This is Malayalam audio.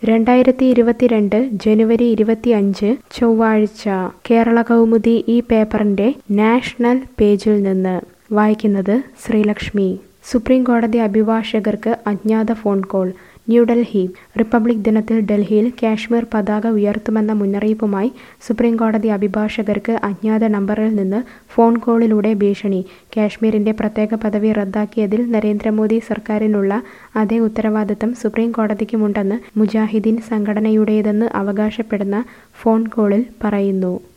രണ്ടായിരത്തി ഇരുപത്തിരണ്ട് ജനുവരി ഇരുപത്തിയഞ്ച് ചൊവ്വാഴ്ച കേരള കൗമുദി ഈ പേപ്പറിന്റെ നാഷണൽ പേജിൽ നിന്ന് വായിക്കുന്നത് ശ്രീലക്ഷ്മി സുപ്രീം കോടതി അഭിഭാഷകർക്ക് അജ്ഞാത ഫോൺ കോൾ ന്യൂഡൽഹി റിപ്പബ്ലിക് ദിനത്തിൽ ഡൽഹിയിൽ കാശ്മീർ പതാക ഉയർത്തുമെന്ന മുന്നറിയിപ്പുമായി സുപ്രീം കോടതി അഭിഭാഷകർക്ക് അജ്ഞാത നമ്പറിൽ നിന്ന് ഫോൺ കോളിലൂടെ ഭീഷണി കാശ്മീരിന്റെ പ്രത്യേക പദവി റദ്ദാക്കിയതിൽ നരേന്ദ്രമോദി സർക്കാരിനുള്ള അതേ ഉത്തരവാദിത്തം സുപ്രീം കോടതിക്കുമുണ്ടെന്ന് മുജാഹിദീൻ സംഘടനയുടേതെന്ന് അവകാശപ്പെടുന്ന ഫോൺ കോളിൽ പറയുന്നു